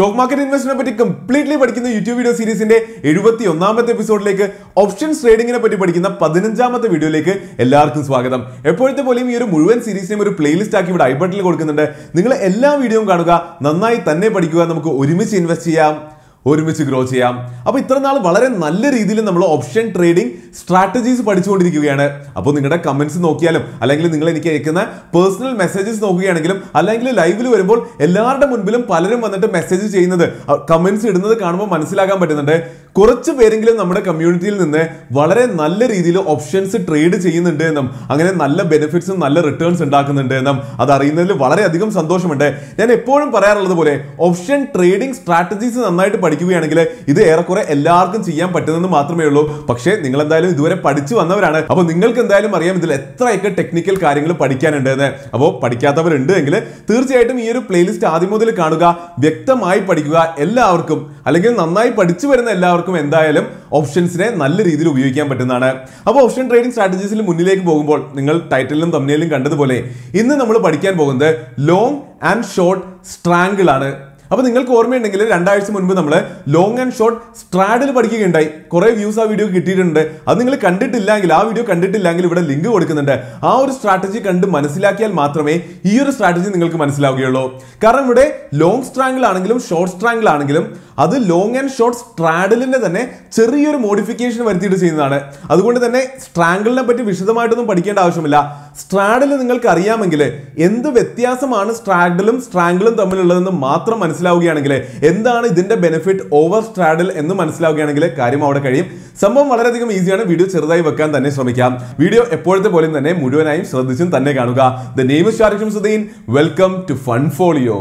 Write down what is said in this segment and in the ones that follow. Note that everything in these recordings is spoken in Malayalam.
സ്റ്റോക്ക് മാർക്കറ്റ് ഇൻവെസ്റ്റിനെ പറ്റി കംപ്ലീറ്റ്ലി പഠിക്കുന്ന യൂട്യൂബ് വീഡിയോ സീരീസിന്റെ എഴുപത്തി ഒന്നാമത്തെ എപ്പിസോഡിലേക്ക് ഓപ്ഷൻസ് ട്രേഡിങ്ങിനെ പറ്റി പഠിക്കുന്ന പതിനഞ്ചാമത്തെ വീഡിയോയിലേക്ക് എല്ലാവർക്കും സ്വാഗതം എപ്പോഴത്തെ പോലെയും ഈ ഒരു മുഴുവൻ സീരീസിനെയും ഒരു പ്ലേലിസ്റ്റ് ആക്കി ഇവിടെ ഐ ബട്ടണിൽ കൊടുക്കുന്നുണ്ട് നിങ്ങൾ എല്ലാ വീഡിയോയും കാണുക നന്നായി തന്നെ പഠിക്കുക നമുക്ക് ഒരുമിച്ച് ഇൻവെസ്റ്റ് ചെയ്യാം ഒരുമിച്ച് ഗ്രോ ചെയ്യാം അപ്പോൾ ഇത്ര നാൾ വളരെ നല്ല രീതിയിൽ നമ്മൾ ഓപ്ഷൻ ട്രേഡിംഗ് സ്ട്രാറ്റജീസ് പഠിച്ചുകൊണ്ടിരിക്കുകയാണ് അപ്പോൾ നിങ്ങളുടെ കമന്റ്സ് നോക്കിയാലും അല്ലെങ്കിൽ നിങ്ങൾ എനിക്ക് അയക്കുന്ന പേഴ്സണൽ മെസ്സേജസ് നോക്കുകയാണെങ്കിലും അല്ലെങ്കിൽ ലൈവിൽ വരുമ്പോൾ എല്ലാവരുടെ മുൻപിലും പലരും വന്നിട്ട് മെസ്സേജ് ചെയ്യുന്നത് കമന്റ്സ് ഇടുന്നത് കാണുമ്പോൾ മനസ്സിലാക്കാൻ പറ്റുന്നുണ്ട് കുറച്ച് പേരെങ്കിലും നമ്മുടെ കമ്മ്യൂണിറ്റിയിൽ നിന്ന് വളരെ നല്ല രീതിയിൽ ഓപ്ഷൻസ് ട്രേഡ് ചെയ്യുന്നുണ്ട് എന്നും അങ്ങനെ നല്ല ബെനിഫിറ്റ്സും നല്ല റിട്ടേൺസ് ഉണ്ടാക്കുന്നുണ്ട് എന്നും അത് അറിയുന്നതിൽ വളരെയധികം സന്തോഷമുണ്ട് ഞാൻ എപ്പോഴും പറയാറുള്ളത് പോലെ ഓപ്ഷൻ ട്രേഡിംഗ് സ്ട്രാറ്റജീസ് നന്നായിട്ട് പഠിക്കുകയാണെങ്കിൽ ഇത് ഏറെക്കുറെ എല്ലാവർക്കും ചെയ്യാൻ പറ്റുന്നെന്ന് മാത്രമേ ഉള്ളൂ പക്ഷേ നിങ്ങൾ എന്തായാലും ഇതുവരെ പഠിച്ചു വന്നവരാണ് അപ്പോൾ നിങ്ങൾക്ക് എന്തായാലും അറിയാം ഇതിൽ എത്രയൊക്കെ ടെക്നിക്കൽ കാര്യങ്ങൾ പഠിക്കാനുണ്ട് എന്ന് അപ്പോൾ പഠിക്കാത്തവരുണ്ട് എങ്കിൽ തീർച്ചയായിട്ടും ഈ ഒരു പ്ലേലിസ്റ്റ് ആദ്യം മുതൽ കാണുക വ്യക്തമായി പഠിക്കുക എല്ലാവർക്കും അല്ലെങ്കിൽ നന്നായി പഠിച്ചു വരുന്ന എല്ലാവർക്കും എന്തായാലും ഓപ്ഷൻസിനെ നല്ല രീതിയിൽ ഉപയോഗിക്കാൻ പറ്റുന്നതാണ് അപ്പോൾ ഓപ്ഷൻ ട്രേഡിംഗ് സ്ട്രാറ്റജീസിൽ മുന്നിലേക്ക് പോകുമ്പോൾ നിങ്ങൾ ടൈറ്റിലും തമ്മിലും കണ്ടതുപോലെ ഇന്ന് നമ്മൾ പഠിക്കാൻ പോകുന്നത് ലോങ് ആൻഡ് ഷോർട്ട് സ്ട്രാങ്കിൾ ആണ് അപ്പൊ നിങ്ങൾക്ക് ഓർമ്മയുണ്ടെങ്കിൽ രണ്ടാഴ്ച മുൻപ് നമ്മൾ ലോങ് ആൻഡ് ഷോർട്ട് സ്ട്രാഡിൽ പഠിക്കുകയുണ്ടായി കുറെ വ്യൂസ് ആ വീഡിയോ കിട്ടിയിട്ടുണ്ട് അത് നിങ്ങൾ കണ്ടിട്ടില്ലെങ്കിൽ ആ വീഡിയോ കണ്ടിട്ടില്ലെങ്കിൽ ഇവിടെ ലിങ്ക് കൊടുക്കുന്നുണ്ട് ആ ഒരു സ്ട്രാറ്റജി കണ്ട് മനസ്സിലാക്കിയാൽ മാത്രമേ ഈ ഒരു സ്ട്രാറ്റജി നിങ്ങൾക്ക് മനസ്സിലാവുകയുള്ളൂ കാരണം ഇവിടെ ലോങ് സ്ട്രാങ്കിൾ ആണെങ്കിലും ഷോർട്ട് സ്ട്രാങ്കിൾ ആണെങ്കിലും അത് ലോങ് ആൻഡ് ഷോർട്ട് സ്ട്രാഡിലിന്റെ തന്നെ ചെറിയൊരു മോഡിഫിക്കേഷൻ വരുത്തിയിട്ട് ചെയ്യുന്നതാണ് അതുകൊണ്ട് തന്നെ സ്ട്രാങ്കിളിനെ പറ്റി വിശദമായിട്ടൊന്നും പഠിക്കേണ്ട ആവശ്യമില്ല സ്ട്രാഡിൽ നിങ്ങൾക്ക് അറിയാമെങ്കിൽ എന്ത് വ്യത്യാസമാണ് സ്ട്രാഡിലും സ്ട്രാങ്കിളും തമ്മിലുള്ളതെന്ന് മാത്രം മനസ്സിലാവുകയാണെങ്കിൽ എന്താണ് ഇതിന്റെ ബെനിഫിറ്റ് ഓവർ സ്ട്രാഡിൽ എന്ന് മനസ്സിലാവുകയാണെങ്കിൽ കാര്യം അവിടെ കഴിയും സംഭവം വളരെയധികം ഈസിയാണ് വീഡിയോ ചെറുതായി വെക്കാൻ തന്നെ ശ്രമിക്കാം വീഡിയോ എപ്പോഴത്തെ പോലെയും തന്നെ മുഴുവനായും ശ്രദ്ധിച്ചും തന്നെ കാണുക the name is Shariq Sudheen welcome to fun folio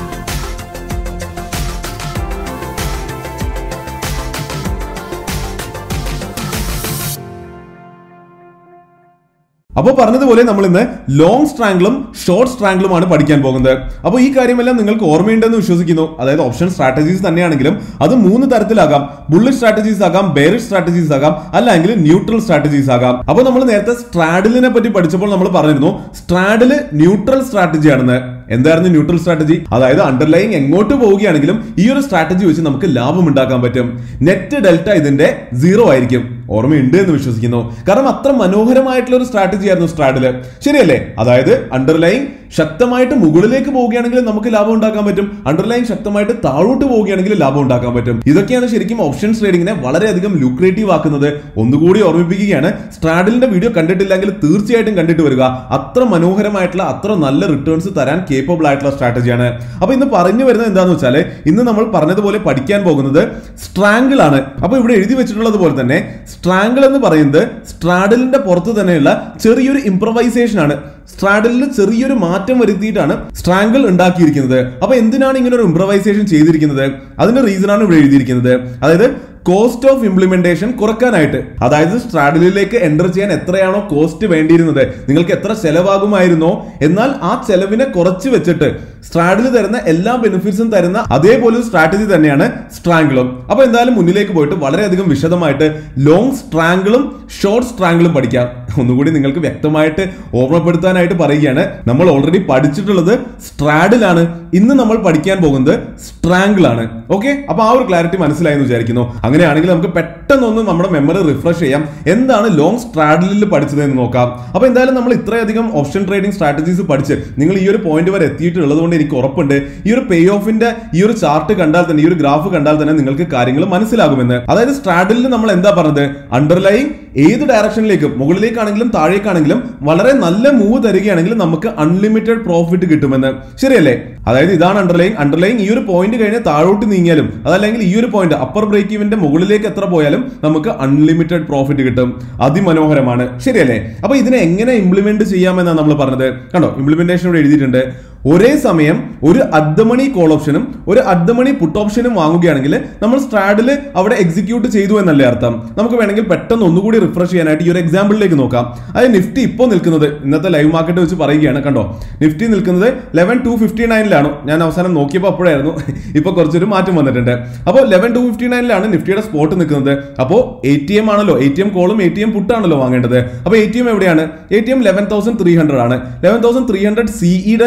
അപ്പോൾ പറഞ്ഞതുപോലെ നമ്മൾ ഇന്ന് ലോങ് സ്ട്രാങ്കിളും ഷോർട്ട് സ്ട്രാങ്കിളുമാണ് പഠിക്കാൻ പോകുന്നത് അപ്പോൾ ഈ കാര്യമെല്ലാം നിങ്ങൾക്ക് ഓർമ്മയുണ്ടെന്ന് വിശ്വസിക്കുന്നു അതായത് ഓപ്ഷൻ സ്ട്രാറ്റജീസ് തന്നെയാണെങ്കിലും അത് മൂന്ന് തരത്തിലാകാം ബുള്ളറ്റ് സ്ട്രാറ്റജീസ് ആകാം ബെയറിഷ് സ്ട്രാറ്റജീസ് ആകാം അല്ലെങ്കിൽ ന്യൂട്രൽ സ്ട്രാറ്റജീസ് ആകാം അപ്പോൾ നമ്മൾ നേരത്തെ സ്ട്രാഡിലിനെ പറ്റി പഠിച്ചപ്പോൾ നമ്മൾ പറഞ്ഞിരുന്നു സ്ട്രാഡില് ന്യൂട്രൽ സ്ട്രാറ്റജി ആണെന്ന് എന്തായിരുന്നു ന്യൂട്രൽ സ്ട്രാറ്റജി അതായത് അണ്ടർലൈങ് എങ്ങോട്ട് പോവുകയാണെങ്കിലും ഈ ഒരു സ്ട്രാറ്റജി വെച്ച് നമുക്ക് ലാഭം ഉണ്ടാക്കാൻ പറ്റും നെറ്റ് ഡെൽറ്റ ഇതിന്റെ സീറോ ആയിരിക്കും ഓർമ്മയുണ്ട് എന്ന് വിശ്വസിക്കുന്നു കാരണം അത്ര മനോഹരമായിട്ടുള്ള ഒരു സ്ട്രാറ്റജി ആയിരുന്നു സ്ട്രാഡില് ശരിയല്ലേ അതായത് അണ്ടർലൈങ് ശക്തമായിട്ട് മുകളിലേക്ക് പോവുകയാണെങ്കിൽ നമുക്ക് ലാഭം ഉണ്ടാക്കാൻ പറ്റും അണ്ടർലൈൻ ശക്തമായിട്ട് താഴോട്ട് പോവുകയാണെങ്കിൽ ലാഭം ഉണ്ടാക്കാൻ പറ്റും ഇതൊക്കെയാണ് ശരിക്കും ഓപ്ഷൻസ് ട്രേഡിങ്ങിനെ വളരെയധികം ലുക്രേറ്റീവ് ആക്കുന്നത് ഒന്നുകൂടി ഓർമ്മിപ്പിക്കുകയാണ് സ്ട്രാഡിലിന്റെ വീഡിയോ കണ്ടിട്ടില്ലെങ്കിൽ തീർച്ചയായിട്ടും കണ്ടിട്ട് വരിക അത്ര മനോഹരമായിട്ടുള്ള അത്ര നല്ല റിട്ടേൺസ് തരാൻ കേപ്പബിൾ ആയിട്ടുള്ള സ്ട്രാറ്റജിയാണ് അപ്പൊ ഇന്ന് പറഞ്ഞു വരുന്നത് എന്താണെന്ന് വെച്ചാൽ ഇന്ന് നമ്മൾ പറഞ്ഞതുപോലെ പഠിക്കാൻ പോകുന്നത് സ്ട്രാങ്കിൾ ആണ് അപ്പൊ ഇവിടെ എഴുതി വെച്ചിട്ടുള്ളത് പോലെ തന്നെ സ്ട്രാങ്കിൾ എന്ന് പറയുന്നത് സ്ട്രാഡിലിന്റെ പുറത്ത് തന്നെയുള്ള ചെറിയൊരു ഇംപ്രവൈസേഷൻ ആണ് സ്ട്രാഡലിൽ ചെറിയൊരു മാറ്റം വരുത്തിയിട്ടാണ് സ്ട്രാങ്കിൾ ഉണ്ടാക്കിയിരിക്കുന്നത് അപ്പൊ എന്തിനാണ് ഇങ്ങനെ ഒരു ഇംപ്രവൈസേഷൻ ചെയ്തിരിക്കുന്നത് അതിന്റെ റീസൺ ആണ് ഇവിടെ എഴുതിയിരിക്കുന്നത് അതായത് കോസ്റ്റ് ഓഫ് ഇംപ്ലിമെന്റേഷൻ കുറക്കാനായിട്ട് അതായത് സ്ട്രാഡിലേക്ക് എൻ്റർ ചെയ്യാൻ എത്രയാണോ കോസ്റ്റ് വേണ്ടിയിരുന്നത് നിങ്ങൾക്ക് എത്ര ചെലവാകുമായിരുന്നോ എന്നാൽ ആ ചെലവിനെ കുറച്ച് വെച്ചിട്ട് സ്ട്രാഡിൽ തരുന്ന എല്ലാ ബെനിഫിറ്റ്സും തരുന്ന അതേപോലെ ഒരു സ്ട്രാറ്റജി തന്നെയാണ് സ്ട്രാങ്കിളും അപ്പൊ എന്തായാലും മുന്നിലേക്ക് പോയിട്ട് വളരെയധികം വിശദമായിട്ട് ലോങ് സ്ട്രാങ്കിളും ഷോർട്ട് സ്ട്രാങ്കിളും പഠിക്കാം ഒന്നുകൂടി നിങ്ങൾക്ക് വ്യക്തമായിട്ട് ഓർമ്മപ്പെടുത്താനായിട്ട് പറയുകയാണ് നമ്മൾ ഓൾറെഡി പഠിച്ചിട്ടുള്ളത് സ്ട്രാഡിലാണ് ഇന്ന് നമ്മൾ പഠിക്കാൻ പോകുന്നത് സ്ട്രാങ്കിൾ ആണ് ഓക്കെ അപ്പൊ ആ ഒരു ക്ലാരിറ്റി മനസ്സിലായി എന്ന് വിചാരിക്കുന്നു അങ്ങനെയാണെങ്കിൽ നമുക്ക് പെട്ടെന്ന് ഒന്ന് നമ്മുടെ മെമ്മറി റിഫ്രഷ് ചെയ്യാം എന്താണ് ലോങ് സ്ട്രാഡിലിൽ പഠിച്ചത് എന്ന് നോക്കാം അപ്പൊ എന്തായാലും നമ്മൾ ഇത്രയധികം ഓപ്ഷൻ ട്രേഡിംഗ് സ്ട്രാറ്റജീസ് പഠിച്ച് നിങ്ങൾ ഈ ഒരു പോയിന്റ് വരെ എത്തിയിട്ടുള്ളത് കൊണ്ട് എനിക്ക് ഉറപ്പുണ്ട് ഈ ഒരു പേ ഓഫിന്റെ ഈ ഒരു ചാർട്ട് കണ്ടാൽ തന്നെ ഈ ഒരു ഗ്രാഫ് കണ്ടാൽ തന്നെ നിങ്ങൾക്ക് കാര്യങ്ങൾ മനസ്സിലാകുമെന്ന് അതായത് സ്ട്രാഡിലിൽ നമ്മൾ എന്താ പറഞ്ഞത് അണ്ടർലൈൻ ഏത് ഡയറക്ഷനിലേക്കും മുകളിലേക്കാണെങ്കിലും താഴേക്കാണെങ്കിലും വളരെ നല്ല മൂവ് തരികയാണെങ്കിൽ നമുക്ക് അൺലിമിറ്റഡ് പ്രോഫിറ്റ് കിട്ടുമെന്ന് ശരിയല്ലേ അതായത് ഇതാണ് അണ്ടർലൈൻ അണ്ടർലൈൻ ഈ ഒരു പോയിന്റ് കഴിഞ്ഞ് താഴോട്ട് നീങ്ങിയാലും അതല്ലെങ്കിൽ ഈ ഒരു പോയിന്റ് അപ്പർ ബ്രേക്ക് ഇവന്റെ മുകളിലേക്ക് എത്ര പോയാലും നമുക്ക് അൺലിമിറ്റഡ് പ്രോഫിറ്റ് കിട്ടും അതിമനോഹരമാണ് ശരിയല്ലേ അപ്പൊ ഇതിനെ എങ്ങനെ ഇംപ്ലിമെന്റ് ചെയ്യാമെന്നാണ് നമ്മൾ പറഞ്ഞത് കണ്ടോ ഇംപ്ലിമെന്റേഷൻ ഇവിടെ എഴുതിയിട്ടുണ്ട് ഒരേ സമയം ഒരു അദ്ദമണി കോൾ ഓപ്ഷനും ഒരു അദ്ദമണി പുട്ട് ഓപ്ഷനും വാങ്ങുകയാണെങ്കിൽ നമ്മൾ സ്ട്രാഡിൽ അവിടെ എക്സിക്യൂട്ട് ചെയ്തു എന്നല്ലേ അർത്ഥം നമുക്ക് വേണമെങ്കിൽ പെട്ടെന്ന് ഒന്നുകൂടി റിഫ്രഷ് ചെയ്യാനായിട്ട് ഈ ഒരു എക്സാമ്പിളിലേക്ക് നോക്കാം അതായത് നിഫ്റ്റി ഇപ്പോൾ നിൽക്കുന്നത് ഇന്നത്തെ ലൈവ് മാർക്കറ്റ് വെച്ച് പറയുകയാണ് കണ്ടോ നിഫ്റ്റി നിൽക്കുന്നത് ലെവൻ ടു ഫിഫ്റ്റി നയനിലാണ് ഞാൻ അവസാനം നോക്കിയപ്പോൾ അപ്പോഴായിരുന്നു ഇപ്പോൾ കുറച്ചൊരു മാറ്റം വന്നിട്ടുണ്ട് അപ്പോൾ ലെവൻ ടു ഫിഫ്റ്റി നയനിലാണ് നിഫ്റ്റിയുടെ സ്പോട്ട് നിൽക്കുന്നത് അപ്പോൾ എ ടി എം ആണല്ലോ എ ടി എം കോളും എ ടി എം പുട്ടാണല്ലോ വാങ്ങേണ്ടത് അപ്പോൾ എ ടി എം എവിടെയാണ് A T M eleven thousand three hundred ആണ് ലെവൻ തൗസൻഡ് ത്രീ ഹൺഡ്രഡ് സിഇയുടെ പ്രീമിയം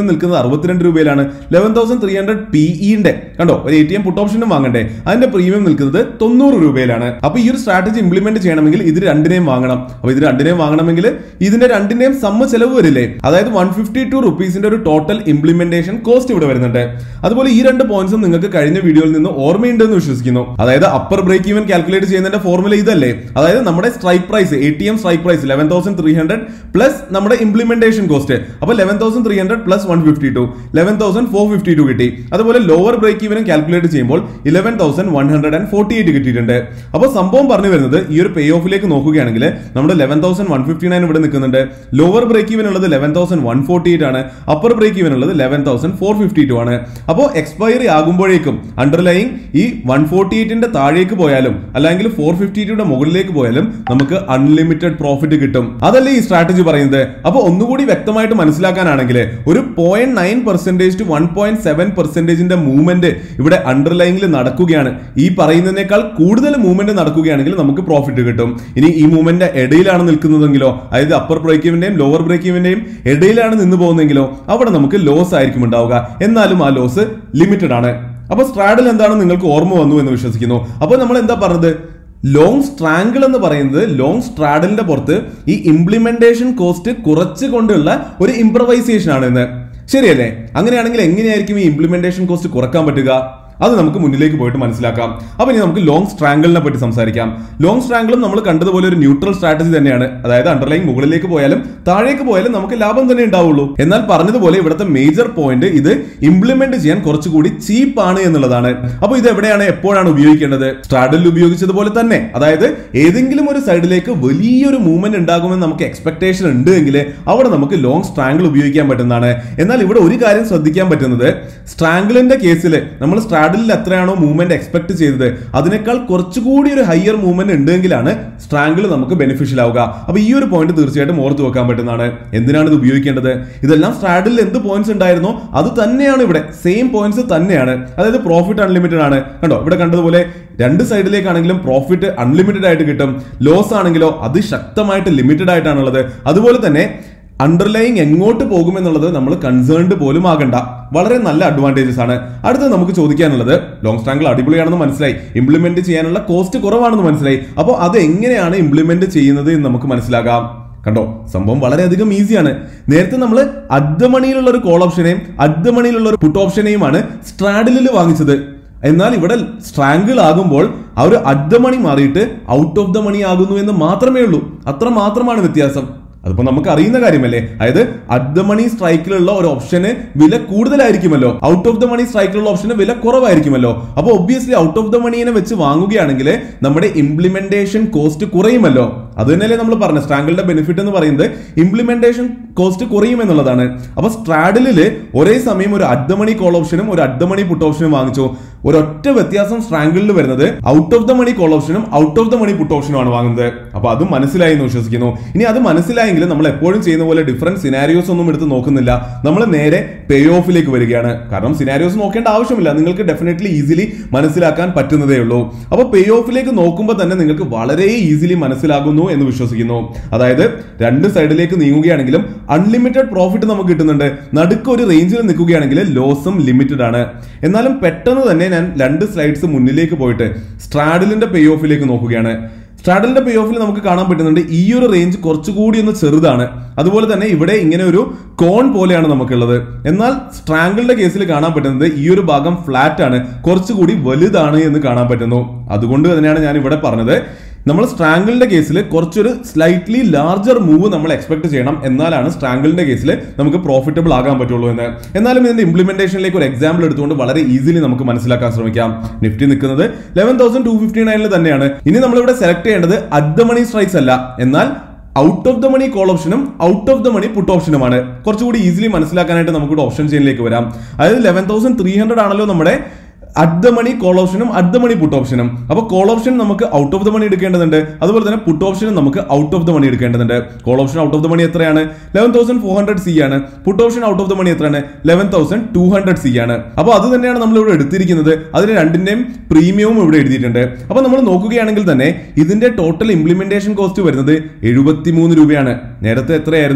നിൽക്കുന്നത് അറുപത്തിരണ്ട് രൂപയിലാണ് ലെവൻ തൗസൻഡ് ത്രീ ഹൺഡ്രഡ് പിഇന്റെ കണ്ടോ ഒരു എ ടി എം പുട്ട് ഓപ്ഷനും വാങ്ങണ്ടേ അതിന്റെ പ്രീമിയം നിൽക്കുന്നത് തൊണ്ണൂറ് രൂപയിലാണ് അപ്പൊ ഈ ഒരു സ്ട്രാറ്റജി ഇംപ്ലിമെന്റ് ചെയ്യണമെങ്കിൽ ഇത് രണ്ടിനെയും വാങ്ങണം അപ്പൊ ഇത് രണ്ടിനെയും വാങ്ങണമെങ്കിൽ ഇതിന്റെ രണ്ടിന്റെയും സമ്മ ചെലവ് വരില്ലേ അതായത് വൺ ഫിഫ്റ്റി ടു റുപ്പീസിന്റെ ഒരു ടോട്ടൽ ഇംപ്ലിമെന്റേഷൻ കോസ്റ്റ് ഇവിടെ വരുന്നുണ്ട് അതുപോലെ ഈ രണ്ട് പോയിന്റ്സും നിങ്ങൾക്ക് കഴിഞ്ഞ വീഡിയോയിൽ നിന്ന് ഓർമ്മയുണ്ടെന്ന് വിശ്വസിക്കുന്നു അതായത് അപ്പർ ബ്രേക്ക് ഈവൻ കാൽക്കുലേറ്റ് ചെയ്യുന്നതിന്റെ ഫോർമുല ഇതല്ലേ അതായത് നമ്മുടെ strike price A T M strike price eleven thousand three hundred plus നമ്മുടെ ഇംപ്ലിമെന്റേഷൻ കോസ്റ്റ് അപ്പൊ eleven thousand three hundred plus one fifty two eleven thousand four fifty two കിട്ടി അതുപോലെ ലോവർ ബ്രേക്ക് ഈവനും കാൽക്കുലേറ്റ് ചെയ്യുമ്പോൾ eleven thousand one hundred and forty eight കിട്ടിയിട്ടുണ്ട് അപ്പോൾ സംഭവം പറഞ്ഞു വരുന്നത് ഈ ഒരു പേ ഓഫിലേക്ക് നോക്കുകയാണെങ്കിൽ നമ്മുടെ eleven thousand one fifty nine ഇവിടെ നിൽക്കുന്നുണ്ട് ലോവർ ബ്രേക്ക് ഈവൻ ഉള്ളത് eleven thousand one forty eight ആണ് അപ്പർ ബ്രേക്ക് ഈവൻ ഉള്ളത് eleven thousand four fifty two ആണ് അപ്പോൾ എക്സ്പയറി ആകുമ്പോഴേക്കും അണ്ടർലൈങ് ഈ വൺ ഫോർട്ടി എയ്റ്റിന്റെ താഴേക്ക് പോയാലും അല്ലെങ്കിൽ ഫോർ ഫിഫ്റ്റി യുടെ മുകളിലേക്ക് പോയാലും നമുക്ക് അൺലിമിറ്റഡ് പ്രോഫിറ്റ് കിട്ടും അതല്ലേ ഈ സ്ട്രാറ്റജി പറയുന്നത് അപ്പോൾ ഒന്നുകൂടി വ്യക്തമായിട്ട് മനസ്സിലാക്കാനാണെങ്കിൽ ഒരു point nine percentage two one point seven പെർസെന്റേജിന്റെ മൂവ്മെന്റ് ഇവിടെ അണ്ടർലൈനിൽ നടക്കുകയാണ് ഈ പറയുന്നതിനേക്കാൾ കൂടുതൽ മൂവ്മെന്റ് നടക്കുകയാണെങ്കിൽ നമുക്ക് പ്രോഫിറ്റ് കിട്ടും ഇനി ഈ മൂവ്മെന്റ് ഇടയിലാണ് നിൽക്കുന്നതെങ്കിലോ അതായത് അപ്പർ ബ്രേക്കിവിന്റെയും ലോവർ ബ്രേക്കിവിന്റെയും ഇടയിലാണ് നിന്ന് പോകുന്നതെങ്കിലോ അവിടെ നമുക്ക് ലോസ് ആയിരിക്കും ഉണ്ടാവുക എന്നാലും ആ ലോസ് ലിമിറ്റഡ് ആണ് അപ്പൊ സ്ട്രാഡിൽ എന്താണ് നിങ്ങൾക്ക് ഓർമ്മ വന്നു എന്ന് വിശ്വസിക്കുന്നു അപ്പൊ നമ്മൾ എന്താ പറഞ്ഞത് ലോങ് സ്ട്രാങ്കിൾ എന്ന് പറയുന്നത് ലോങ് സ്ട്രാഡലിന്റെ പുറത്ത് ഈ ഇംപ്ലിമെന്റേഷൻ കോസ്റ്റ് കുറച്ചുകൊണ്ടുള്ള ഒരു ഇംപ്രവൈസേഷൻ ആണ് എന്ന് ശരിയല്ലേ അങ്ങനെയാണെങ്കിൽ എങ്ങനെയായിരിക്കും ഈ ഇംപ്ലിമെന്റേഷൻ കോസ്റ്റ് കുറക്കാൻ പറ്റുക അത് നമുക്ക് മുന്നിലേക്ക് പോയിട്ട് മനസ്സിലാക്കാം അപ്പൊ ഇനി നമുക്ക് ലോങ് സ്ട്രാങ്കിളിനെ പറ്റി സംസാരിക്കാം ലോങ് സ്ട്രാങ്കിളും നമ്മൾ കണ്ടതുപോലെ ഒരു ന്യൂട്രൽ സ്ട്രാറ്റജി തന്നെയാണ് അതായത് അണ്ടർലൈൻ മുകളിലേക്ക് പോയാലും താഴേക്ക് പോയാലും നമുക്ക് ലാഭം തന്നെ ഉണ്ടാവുള്ളൂ എന്നാൽ പറഞ്ഞതുപോലെ ഇവിടുത്തെ മേജർ പോയിന്റ് ഇത് ഇംപ്ലിമെന്റ് ചെയ്യാൻ കുറച്ചുകൂടി ചീപ്പ് ആണ് എന്നുള്ളതാണ് അപ്പൊ ഇത് എവിടെയാണ് എപ്പോഴാണ് ഉപയോഗിക്കേണ്ടത് സ്ട്രാഡലിൽ ഉപയോഗിച്ചതുപോലെ തന്നെ അതായത് ഏതെങ്കിലും ഒരു സൈഡിലേക്ക് വലിയൊരു മൂവ്മെന്റ് ഉണ്ടാകുമെന്ന് നമുക്ക് എക്സ്പെക്ടേഷൻ ഉണ്ട് എങ്കിൽ അവിടെ നമുക്ക് ലോങ് സ്ട്രാങ്കിൾ ഉപയോഗിക്കാൻ പറ്റുന്നതാണ് എന്നാൽ ഇവിടെ ഒരു കാര്യം ശ്രദ്ധിക്കാൻ പറ്റുന്നത് സ്ട്രാങ്കിളിന്റെ കേസിൽ നമ്മൾ സ്ട്രാഡിലിൽ എത്രയാണോ മൂവ്മെന്റ് എക്സ്പെക്ട് ചെയ്തത് അതിനേക്കാൾ കുറച്ചുകൂടി ഒരു ഹയർ മൂവ്മെന്റ് ഉണ്ടെങ്കിലാണ് സ്ട്രാങ്കിൾ നമുക്ക് ബെനിഫിഷ്യൽ ആവുക അപ്പൊ ഈ ഒരു പോയിന്റ് തീർച്ചയായിട്ടും ഓർത്ത് വെക്കാൻ പറ്റുന്നതാണ് എന്തിനാണ് ഇത് ഉപയോഗിക്കേണ്ടത് ഇതെല്ലാം സ്ട്രാഡിലിൽ എന്ത് പോയിന്റ്സ് ഉണ്ടായിരുന്നോ അത് തന്നെയാണ് ഇവിടെ സെയിം പോയിന്റ്സ് തന്നെയാണ് അതായത് പ്രോഫിറ്റ് അൺലിമിറ്റഡ് ആണ് കണ്ടോ ഇവിടെ കണ്ടതുപോലെ രണ്ട് സൈഡിലേക്കാണെങ്കിലും പ്രോഫിറ്റ് അൺലിമിറ്റഡ് ആയിട്ട് കിട്ടും ലോസ് ആണെങ്കിലോ അത് ശക്തമായിട്ട് ലിമിറ്റഡ് ആയിട്ടാണുള്ളത് അതുപോലെ തന്നെ അണ്ടർലൈങ് എങ്ങോട്ട് പോകുമെന്നുള്ളത് നമ്മൾ കൺസേൺഡ് പോലും ആകണ്ട വളരെ നല്ല അഡ്വാൻറ്റേജസ് ആണ് അടുത്ത് നമുക്ക് ചോദിക്കാനുള്ളത് ലോങ് സ്ട്രാങ്കിൾ അടിപൊളിയാണെന്ന് മനസ്സിലായി ഇംപ്ലിമെന്റ് ചെയ്യാനുള്ള കോസ്റ്റ് കുറവാണെന്ന് മനസ്സിലായി അപ്പോൾ അത് എങ്ങനെയാണ് ഇംപ്ലിമെന്റ് ചെയ്യുന്നത് എന്ന് നമുക്ക് മനസ്സിലാകാം കണ്ടോ സംഭവം വളരെയധികം ഈസിയാണ് നേരത്തെ നമ്മൾ അഡ്ഡമണിയിലുള്ള ഒരു കോൾ ഓപ്ഷനെയും അഡ്ഡമണിയിലുള്ള ഒരു പുട്ട് ഓപ്ഷനെയുമാണ് സ്ട്രാഡിലിൽ വാങ്ങിച്ചത് എന്നാൽ ഇവിടെ സ്ട്രാങ്കിൾ ആകുമ്പോൾ ആ ഒരു അഡ് ദ മണി മാറിയിട്ട് ഔട്ട് ഓഫ് ദ മണി ആകുന്നു എന്ന് മാത്രമേ ഉള്ളൂ അത്ര മാത്രമാണ് വ്യത്യാസം അതിപ്പോ നമുക്ക് അറിയുന്ന കാര്യമല്ലേ അതായത് അറ്റ് ദ മണി സ്ട്രൈക്കിലുള്ള ഒരു ഓപ്ഷന് വില കൂടുതലായിരിക്കുമല്ലോ ഔട്ട് ഓഫ് ദ മണി സ്ട്രൈക്കിലുള്ള ഓപ്ഷന് വില കുറവായിരിക്കുമല്ലോ അപ്പോൾ ഒബ്വിയസ്ലി ഔട്ട് ഓഫ് ദ മണീനെ വെച്ച് വാങ്ങുകയാണെങ്കിൽ നമ്മുടെ ഇംപ്ലിമെന്റേഷൻ കോസ്റ്റ് കുറയുമല്ലോ അത് തന്നെയല്ലേ നമ്മൾ പറഞ്ഞത് സ്ട്രാങ്കിളുടെ ബെനിഫിറ്റ് എന്ന് പറയുന്നത് ഇംപ്ലിമെന്റേഷൻ കോസ്റ്റ് കുറയും എന്നുള്ളതാണ് അപ്പൊ സ്ട്രാഡിലിൽ ഒരേ സമയം ഒരു അഡ് ദ മണി കോൾ ഓപ്ഷനും ഒരു അഡ് ദ മണി പുട്ട് ഓപ്ഷനും വാങ്ങിച്ചു ഒരൊറ്റ വ്യത്യാസം സ്ട്രാങ്കിളിൽ വരുന്നത് out of the money call ഓപ്ഷനും out of the money put ഓപ്ഷനുമാണ് വാങ്ങുന്നത് അപ്പൊ അത് മനസ്സിലായി എന്ന് വിശ്വസിക്കുന്നു ഇനി അത് മനസ്സിലായെങ്കിൽ നമ്മൾ എപ്പോഴും ചെയ്യുന്ന പോലെ ഡിഫറൻറ്റ് സിനാരിയോസ് ഒന്നും എടുത്ത് നോക്കുന്നില്ല നമ്മൾ നേരെ പേ ഓഫിലേക്ക് വരികയാണ് കാരണം സിനാരിയോസ് നോക്കേണ്ട ആവശ്യമില്ല നിങ്ങൾക്ക് ഡെഫിനറ്റ്ലി ഈസിലി മനസ്സിലാക്കാൻ പറ്റുന്നതേ ഉള്ളൂ അപ്പോൾ പേ ഓഫിലേക്ക് നോക്കുമ്പോൾ തന്നെ നിങ്ങൾക്ക് വളരെ ഈസിലി മനസ്സിലാകുന്നു എന്ന് വിശ്വസിക്കുന്നു അതായത് രണ്ട് സൈഡിലേക്ക് നീങ്ങുകയാണെങ്കിലും അൺലിമിറ്റഡ് പ്രോഫിറ്റ് നമുക്ക് കിട്ടുന്നുണ്ട് നടുക്ക് ഒരു റേഞ്ചിൽ നിൽക്കുകയാണെങ്കിൽ ലോസും ലിമിറ്റഡ് ആണ് എന്നാലും പെട്ടെന്ന് തന്നെ ഞാൻ രണ്ട് സ്ലൈഡ്സ് മുന്നിലേക്ക് പോയിട്ട് സ്ട്രാഡിലിന്റെ പേ ഓഫിലേക്ക് നോക്കുകയാണ് സ്ട്രാഡലിന്റെ പേ ഓഫിൽ നമുക്ക് കാണാൻ പറ്റുന്നുണ്ട് ഈ ഒരു റേഞ്ച് കുറച്ചുകൂടി ഒന്ന് ചെറുതാണ് അതുപോലെ തന്നെ ഇവിടെ ഇങ്ങനെ ഒരു കോൺ പോലെയാണ് നമുക്കുള്ളത് എന്നാൽ സ്ട്രാങ്കിളിന്റെ കേസിൽ കാണാൻ പറ്റുന്നത് ഈ ഒരു ഭാഗം ഫ്ലാറ്റ് ആണ് കുറച്ചുകൂടി വലുതാണ് എന്ന് കാണാൻ പറ്റുന്നു അതുകൊണ്ട് തന്നെയാണ് ഞാൻ ഇവിടെ പറഞ്ഞത് നമ്മൾ സ്ട്രാങ്കിളിന്റെ കേസിൽ കുറച്ചൊരു സ്ലൈറ്റ്ലി ലാർജർ മൂവ് നമ്മൾ എക്സ്പെക്ട് ചെയ്യണം എന്നാലാണ് സ്ട്രാങ്കിളിന്റെ കേസിൽ നമുക്ക് പ്രോഫിറ്റബിൾ ആകാൻ പറ്റുള്ളൂ എന്ന് എന്നാലും ഇതിന്റെ ഇംപ്ലിമെന്റേഷനിലേക്ക് ഒരു എക്സാമ്പിൾ എടുത്തുകൊണ്ട് വളരെ ഈസിലി നമുക്ക് മനസ്സിലാക്കാൻ ശ്രമിക്കാം നിഫ്റ്റി നിൽക്കുന്നത് ലെവൻ തൗസൻഡ് ടു ഫിഫ്റ്റി നയനിൽ തന്നെയാണ് ഇനി നമ്മളിവിടെ സെലക്ട് ചെയ്യേണ്ടത് അറ്റ് ദ മണി സ്ട്രൈക്സ് അല്ല എന്നാൽ out of the money call ഓപ്ഷനും out of the money put ഓപ്ഷനുമാണ് കുറച്ചുകൂടി ഈസിലി മനസ്സിലാക്കാനായിട്ട് നമുക്കിവിടെ ഓപ്ഷൻ ചെയിനിലേക്ക് വരാം അതായത് ലെവൻ തൗസൻഡ് ത്രീ ഹൺഡ്രഡ് ആണല്ലോ നമ്മുടെ അറ്റ് ദ മണി കോൾ ഓപ്ഷനും അറ്റ് ദ മണി പുട്ട് ഓപ്ഷനും അപ്പോൾ കോൾ ഓപ്ഷൻ നമുക്ക് ഔട്ട് ഓഫ് ദ മണി എടുക്കേണ്ടതുണ്ട് അതുപോലെ തന്നെ പുട്ട് ഓപ്ഷനും നമുക്ക് ഔട്ട് ഓഫ് ദ മണി എടുക്കേണ്ടതുണ്ട് call option out of the money എത്രയാണ് eleven thousand four hundred C ആണ് put option out of the money എത്രയാണ് eleven thousand two hundred C ആണ് അപ്പോൾ അത് തന്നെയാണ് നമ്മൾ ഇവിടെ എടുത്തിരിക്കുന്നത് അതിന് രണ്ടിന്റെയും പ്രീമിയവും ഇവിടെ എഴുതിയിട്ടുണ്ട് അപ്പോൾ നമ്മൾ നോക്കുകയാണെങ്കിൽ തന്നെ ഇതിന്റെ ടോട്ടൽ ഇംപ്ലിമെന്റേഷൻ കോസ്റ്റ് വരുന്നത് എഴുപത്തി മൂന്ന് രൂപയാണ് നേരത്തെ എത്രയായിരുന്നു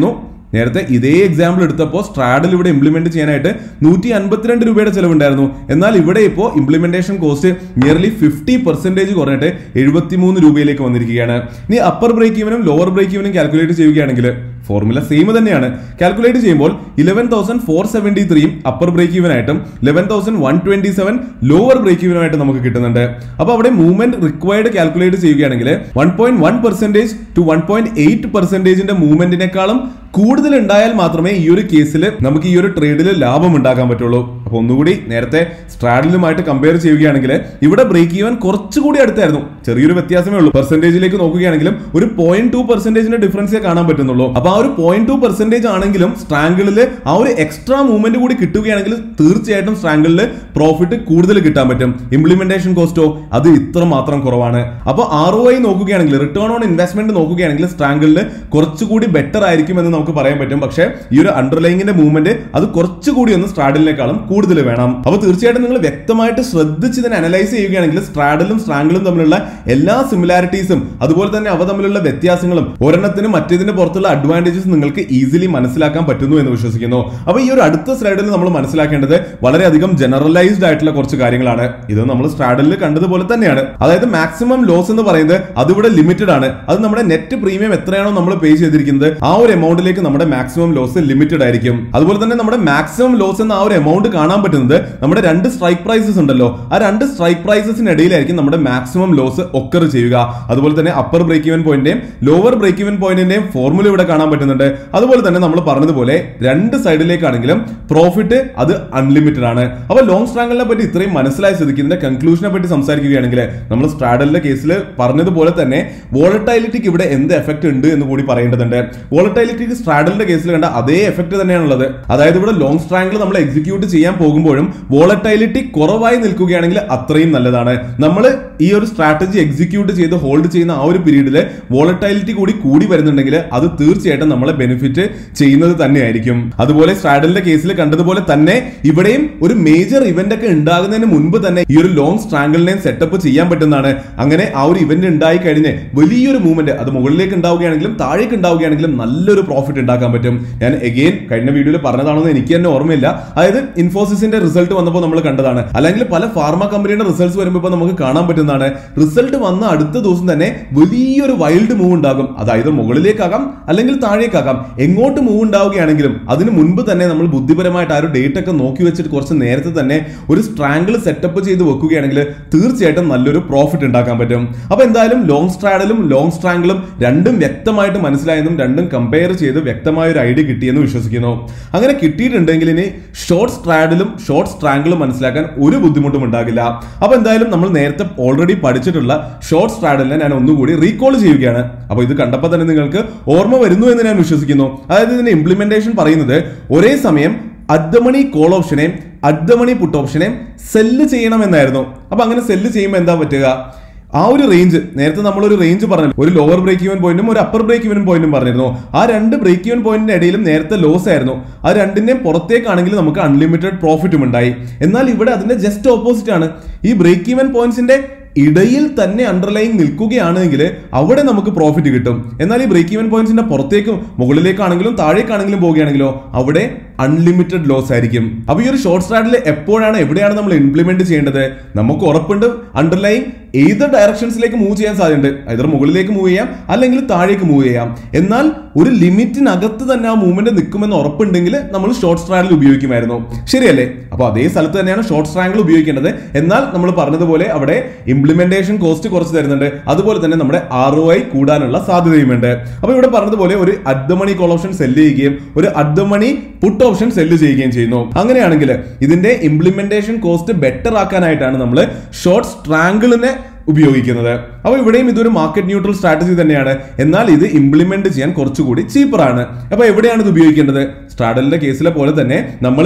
നേരത്തെ ഇതേ എക്സാമ്പിൾ എടുത്തപ്പോൾ സ്ട്രാഡിൽ ഇവിടെ ഇംപ്ലിമെന്റ് ചെയ്യാനായിട്ട് നൂറ്റി അൻപത്തിരണ്ട് രൂപയുടെ ചെലവുണ്ടായിരുന്നു എന്നാൽ ഇവിടെ ഇപ്പോൾ implementation cost nearly fifty percentage കുറഞ്ഞിട്ട് എഴുപത്തിമൂന്ന് രൂപയിലേക്ക് വന്നിരിക്കുകയാണ് ഇനി അപ്പർ ബ്രേക്ക് ഈവനും ലോവർ ബ്രേക്ക് ഈവനും കാൽക്കുലേറ്റ് ചെയ്യുകയാണെങ്കിൽ ഫോർമുല സെയിം തന്നെയാണ് കാൽക്കുലേറ്റ് ചെയ്യുമ്പോൾ ഇലവൻ തൗസൻഡ് ഫോർ സെവന്റി ത്രീയും അപ്പർ ബ്രേക്ക് ഈവൻ ആയിട്ടും eleven thousand one twenty seven lower break ഈവനുമായിട്ട് നമുക്ക് കിട്ടുന്നുണ്ട് അപ്പോൾ അവിടെ മൂവ്മെന്റ് റിക്വയർഡ് കാൽക്കുലേറ്റ് ചെയ്യുകയാണെങ്കിൽ one point one percentage two one point eight പെർസെന്റേജിന്റെ മൂവ്മെന്റിനേക്കാളും കൂടുതൽ ഉണ്ടായാൽ മാത്രമേ ഈ ഒരു കേസിൽ നമുക്ക് ഈ ഒരു ട്രേഡിൽ ലാഭം ഉണ്ടാക്കാൻ പറ്റുള്ളൂ അപ്പൊ ഒന്നുകൂടി നേരത്തെ സ്ട്രാഡിലുമായിട്ട് കമ്പയർ ചെയ്യുകയാണെങ്കിൽ ഇവിടെ ബ്രേക്ക് ഈവൻ കുറച്ചുകൂടി അടുത്തായിരുന്നു ചെറിയൊരു വ്യത്യാസമേ ഉള്ളൂ പെർസെന്റേജിലേക്ക് നോക്കുകയാണെങ്കിലും ഒരു പോയിന്റ് ടു പെർസെന്റേജിന്റെ ഡിഫറൻസേ കാണാൻ പറ്റുന്നുള്ളൂ അപ്പൊ ആ ഒരു പോയിന്റ് ടു പെർസെന്റേജ് ആണെങ്കിലും സ്ട്രാങ്കിളിൽ ആ ഒരു എക്സ്ട്രാ മൂവ്മെന്റ് കൂടി കിട്ടുകയാണെങ്കിൽ തീർച്ചയായിട്ടും സ്ട്രാങ്കിളിൽ പ്രോഫിറ്റ് കൂടുതൽ കിട്ടാൻ പറ്റും ഇംപ്ലിമെന്റേഷൻ കോസ്റ്റോ അത് ഇത്ര മാത്രം കുറവാണ് അപ്പോൾ ആർ ഒ ഐ നോക്കുകയാണെങ്കിൽ റിട്ടേൺ ഓൺ ഇൻവെസ്റ്റ്മെന്റ് നോക്കുകയാണെങ്കിൽ സ്ട്രാങ്കിളിൽ കുറച്ചുകൂടി ബെറ്റർ ആയിരിക്കും എന്ന് നമുക്ക് പറയാൻ പറ്റും പക്ഷേ ഈ ഒരു അണ്ടർലൈങ്ങിന്റെ മൂവ്മെന്റ് അത് കുറച്ചുകൂടി ഒന്ന് സ്ട്രാഡിലിനേക്കാളും കൂടുതൽ വേണം അപ്പോൾ തീർച്ചയായിട്ടും നിങ്ങൾ വ്യക്തമായിട്ട് ശ്രദ്ധിച്ച് ഇതിനെ അനലൈസ് ചെയ്യുകയാണെങ്കിൽ സ്ട്രാഡിലും സ്ട്രാങ്കിളും തമ്മിലുള്ള എല്ലാ സിമിലാരിറ്റീസും അതുപോലെ തന്നെ അവ തമ്മിലുള്ള വ്യത്യാസങ്ങളും ഒരെണ്ണത്തിന് മറ്റേതിന് പുറത്തുള്ള അഡ്വാൻറ്റേജസ് നിങ്ങൾക്ക് ഈസിലി മനസ്സിലാക്കാൻ പറ്റുന്നു എന്ന് വിശ്വസിക്കുന്നു അപ്പോൾ ഈ ഒരു അടുത്ത സ്ലൈഡിൽ നമ്മൾ മനസ്സിലാക്കേണ്ടത് വളരെയധികം ജനറലൈസ്ഡ് ആയിട്ടുള്ള കുറച്ച് കാര്യങ്ങളാണ് ഇത് നമ്മൾ സ്ട്രാഡിൽ കണ്ടതുപോലെ തന്നെയാണ് അതായത് മാക്സിമം ലോസ് എന്ന് പറയുന്നത് അതിവിടെ ലിമിറ്റഡ് ആണ് അത് നമ്മുടെ നെറ്റ് പ്രീമിയം എത്രയാണോ നമ്മൾ പേ ചെയ്തിരിക്കുന്നത് ആ ഒരു എമൗണ്ടിലേക്ക് നമ്മുടെ മാക്സിമം ലോസ് ലിമിറ്റഡ് ആയിരിക്കും അതുപോലെ തന്നെ നമ്മുടെ മാക്സിമം ലോസ് എന്ന ആ ഒരു എമൗണ്ട് കാണാൻ പറ്റുന്നത് നമ്മുടെ രണ്ട് സ്ട്രൈക്ക് പ്രൈസസ് ഉണ്ടല്ലോ ആ രണ്ട് സ്ട്രൈക്ക് പ്രൈസസിനിടയിലായിരിക്കും നമ്മുടെ മാക്സിമം ലോസ് ഒക്കർ ചെയ്യുക അതുപോലെ തന്നെ upper break even പോയിന്റിന്റെയും lower break even പോയിന്റിന്റെയും formula ഇവിടെ കാണാൻ പറ്റുന്നുണ്ട് അതുപോലെ തന്നെ നമ്മൾ പറഞ്ഞതുപോലെ രണ്ട് സൈഡിലേക്കാണെങ്കിലും പ്രോഫിറ്റ് അത് അൺലിമിറ്റഡ് ആണ് അപ്പോൾ ലോങ് സ്ട്രാങ്കിളിനെ പറ്റി ഇത്രയും മനസ്സിലായ സ്ഥിതിക്ക് ഇതിന്റെ കൺക്ലൂഷനെ പറ്റി സംസാരിക്കുകയാണെങ്കിൽ നമ്മൾ സ്ട്രാഡലിന്റെ കേസിൽ പറഞ്ഞതുപോലെ തന്നെ വോളറ്റൈലിറ്റിക്ക് ഇവിടെ എന്ത് എഫക്ട് ഉണ്ട് എന്ന് കൂടി പറയേണ്ടതുണ്ട് വോളറ്റൈലിറ്റിക്ക് സ്ട്രാഡലിന്റെ കേസിൽ കണ്ട അതേ എഫക്ട് തന്നെയാണുള്ളത് അതായത് ഇവിടെ ലോങ് സ്ട്രാങ്കിൾ നമ്മൾ എക്സിക്യൂട്ട് ചെയ്യാൻ പോകുമ്പോഴും വോളറ്റൈലിറ്റി കുറവായി നിൽക്കുകയാണെങ്കിൽ അത്രയും നല്ലതാണ് നമ്മൾ ഈ ഒരു സ്ട്രാറ്റജി എക്സിക്യൂട്ട് ചെയ്ത് ഹോൾഡ് ചെയ്യുന്ന ആ ഒരു പീരീഡിൽ വോളറ്റൈലിറ്റി കൂടി കൂടി വരുന്നുണ്ടെങ്കിൽ അത് തീർച്ചയായിട്ടും നമ്മളെ ബെനിഫിറ്റ് ചെയ്യുന്നത് തന്നെയായിരിക്കും അതുപോലെ സ്ട്രാഡലിന്റെ കേസിൽ കണ്ടതുപോലെ തന്നെ ഇവിടെയും ഒരു മേജർ ഇവന്റ് ഒക്കെ ഉണ്ടാകുന്നതിന് മുൻപ് തന്നെ ഈ ഒരു ലോങ് സ്ട്രാങ്കിളിനെയും സെറ്റപ്പ് ചെയ്യാൻ പറ്റുന്നതാണ് അങ്ങനെ ആ ഒരു ഇവന്റ് ഉണ്ടായി കഴിഞ്ഞ് വലിയൊരു മൂവ്മെന്റ് അത് മുകളിലേക്ക് ഉണ്ടാവുകയാണെങ്കിലും താഴേക്ക് ഉണ്ടാവുകയാണെങ്കിലും നല്ലൊരു പ്രോഫിറ്റ് ഉണ്ടാക്കാൻ പറ്റും ഞാൻ എഗെയിൻ കഴിഞ്ഞ വീഡിയോയിൽ പറഞ്ഞതാണെന്ന് എനിക്ക് തന്നെ ഓർമ്മയില്ല അതായത് ഇൻഫോസിസിന്റെ റിസൾട്ട് വന്നപ്പോൾ നമ്മൾ കണ്ടതാണ് അല്ലെങ്കിൽ പല ഫാർമ കമ്പനിയുടെ റിസൾട്ട്സ് വരുമ്പോൾ ഇപ്പോൾ നമുക്ക് കാണാൻ പറ്റുന്നതാണ് റിസൾട്ട് വന്ന അടുത്ത ദിവസം തന്നെ വലിയൊരു വൈൽഡ് മൂവ് ഉണ്ടാകും അതായത് മുകളിലേക്കാകാം അല്ലെങ്കിൽ താഴേക്കാകാം എങ്ങോട്ട് മൂവ് ഉണ്ടാവുകയാണെങ്കിലും അതിന് മുൻപ് തന്നെ നമ്മൾ ബുദ്ധിപരമായിട്ട് ആ ഒരു ഡേറ്റ് ഒക്കെ നോക്കി വെച്ചിട്ട് കുറച്ച് നേരത്തെ തന്നെ ഒരു സ്ട്രാങ്കിൾ സെറ്റപ്പ് ചെയ്ത് വെക്കുകയാണെങ്കിൽ തീർച്ചയായിട്ടും നല്ലൊരു പ്രോഫിറ്റ് ഉണ്ടാക്കാൻ പറ്റും അപ്പൊ എന്തായാലും ലോങ് സ്ട്രാഡലും ലോങ് സ്ട്രാങ്കിളും രണ്ടും വ്യക്തമായിട്ട് മനസ്സിലായെന്നും രണ്ടും കമ്പയർ ചെയ്ത് വ്യക്തമായ ഒരു ഐഡിയ കിട്ടിയെന്ന് വിശ്വസിക്കുന്നു അങ്ങനെ കിട്ടിയിട്ടുണ്ടെങ്കിൽ ഇനി ഷോർട്ട് സ്ട്രാഡിലും ഷോർട്ട് സ്ട്രാങ്കിളും മനസ്സിലാക്കാൻ ഒരു ബുദ്ധിമുട്ടും ഉണ്ടാകില്ല അപ്പൊ എന്തായാലും നമ്മൾ നേരത്തെ ഓൾറെഡി പഠിച്ചിട്ടുള്ള ഷോർട്ട് സ്ട്രാഡലിനെ ഞാൻ ഒന്നുകൂടി റീകോൾ ചെയ്യുകയാണ് അപ്പൊ ഇത് കണ്ടപ്പോൾ തന്നെ നിങ്ങൾക്ക് ഓർമ്മ വരുന്നു എന്ന് ഞാൻ വിശ്വസിക്കുന്നു അതായത് ഇതിന്റെ ഇംപ്ലിമെന്റേഷൻ പറയുന്നത് ഒരേ സമയം അദ്ദമണി കോൾ ഓപ്ഷനെയും അദ്ദമണി പുട്ട് ഓപ്ഷനെയും സെല്ല് ചെയ്യണമെന്നായിരുന്നു അപ്പൊ അങ്ങനെ സെല്ല് ചെയ്യുമ്പോൾ എന്താ പറ്റുക ആ ഒരു റേഞ്ച് നേരത്തെ നമ്മൾ ഒരു റേഞ്ച് പറഞ്ഞു ഒരു ലോവർ ബ്രേക്ക് ഈവൻ പോയിന്റും ഒരു അപ്പർ ബ്രേക്ക് ഈവൻ പോയിന്റും പറഞ്ഞിരുന്നു ആ രണ്ട് ബ്രേക്ക് ഈവൻ പോയിന്റിന്റെ ഇടയിലും നേരത്തെ ലോസ് ആയിരുന്നു ആ രണ്ടിന്റെയും പുറത്തേക്കാണെങ്കിൽ നമുക്ക് അൺലിമിറ്റഡ് പ്രോഫിറ്റും ഉണ്ടായി എന്നാൽ ഇവിടെ അതിന്റെ ജസ്റ്റ് ഓപ്പോസിറ്റ് ആണ് ഈ ബ്രേക്ക് ഈവൻ പോയിന്റ്സിന്റെ ഇടയിൽ തന്നെ അണ്ടർലൈൻ നിൽക്കുകയാണെങ്കിൽ അവിടെ നമുക്ക് പ്രോഫിറ്റ് കിട്ടും എന്നാൽ ഈ ബ്രേക്ക് ഈവൻ പോയിന്റ്സിന്റെ പുറത്തേക്കും മുകളിലേക്കാണെങ്കിലും താഴേക്കാണെങ്കിലും പോവുകയാണെങ്കിലോ അവിടെ അൺലിമിറ്റഡ് ലോസ് ആയിരിക്കും അപ്പൊ ഈ ഒരു ഷോർട്ട് സ്റ്റാർട്ടിൽ എപ്പോഴാണ് എവിടെയാണ് നമ്മൾ ഇംപ്ലിമെന്റ് ചെയ്യേണ്ടത് നമുക്ക് ഉറപ്പുണ്ട് അണ്ടർലൈൻ ഏത് ഡയറക്ഷൻസിലേക്ക് മൂവ് ചെയ്യാൻ സാധ്യതയുണ്ട് either മുകളിലേക്ക് മൂവ് ചെയ്യാം അല്ലെങ്കിൽ താഴേക്ക് മൂവ് ചെയ്യാം എന്നാൽ ഒരു ലിമിറ്റിനകത്ത് തന്നെ ആ മൂവ്മെന്റ് നിൽക്കുമെന്ന് ഉറപ്പുണ്ടെങ്കിൽ നമ്മൾ ഷോർട്ട് സ്ട്രാങ്കിൾ ഉപയോഗിക്കുമായിരുന്നു ശരിയല്ലേ അപ്പോൾ അതേ സ്ഥലത്ത് തന്നെയാണ് ഷോർട്ട് സ്ട്രാങ്കിൾ ഉപയോഗിക്കേണ്ടത് എന്നാൽ നമ്മൾ പറഞ്ഞതുപോലെ അവിടെ ഇംപ്ലിമെന്റേഷൻ കോസ്റ്റ് കുറച്ച് തരുന്നുണ്ട് അതുപോലെ തന്നെ നമ്മുടെ ആർ ഒ ഐ കൂടാനുള്ള സാധ്യതയുമുണ്ട് അപ്പോൾ ഇവിടെ പറഞ്ഞതുപോലെ ഒരു അഡ്ഡമണി കോൾ ഓപ്ഷൻ സെല്ല് ചെയ്യുകയും ഒരു അഡ്ഡമണി പുട്ട് ഓപ്ഷൻ സെല്ല് ചെയ്യുകയും ചെയ്യുന്നു അങ്ങനെയാണെങ്കിൽ ഇതിന്റെ ഇംപ്ലിമെന്റേഷൻ കോസ്റ്റ് ബെറ്റർ ആക്കാനായിട്ടാണ് നമ്മൾ ഷോർട്ട് സ്ട്രാങ്കിളിനെ ഉപയോഗിക്കുന്നത് അപ്പോൾ ഇവിടെയും ഇതൊരു മാർക്കറ്റ് ന്യൂട്രൽ സ്ട്രാറ്റജി തന്നെയാണ് എന്നാൽ ഇത് ഇംപ്ലിമെന്റ് ചെയ്യാൻ കുറച്ചുകൂടി ചീപ്പറാണ് അപ്പോൾ എവിടെയാണ് ഇത് ഉപയോഗിക്കേണ്ടത് സ്ട്രാഡലിന്റെ കേസിലെ പോലെ തന്നെ നമ്മൾ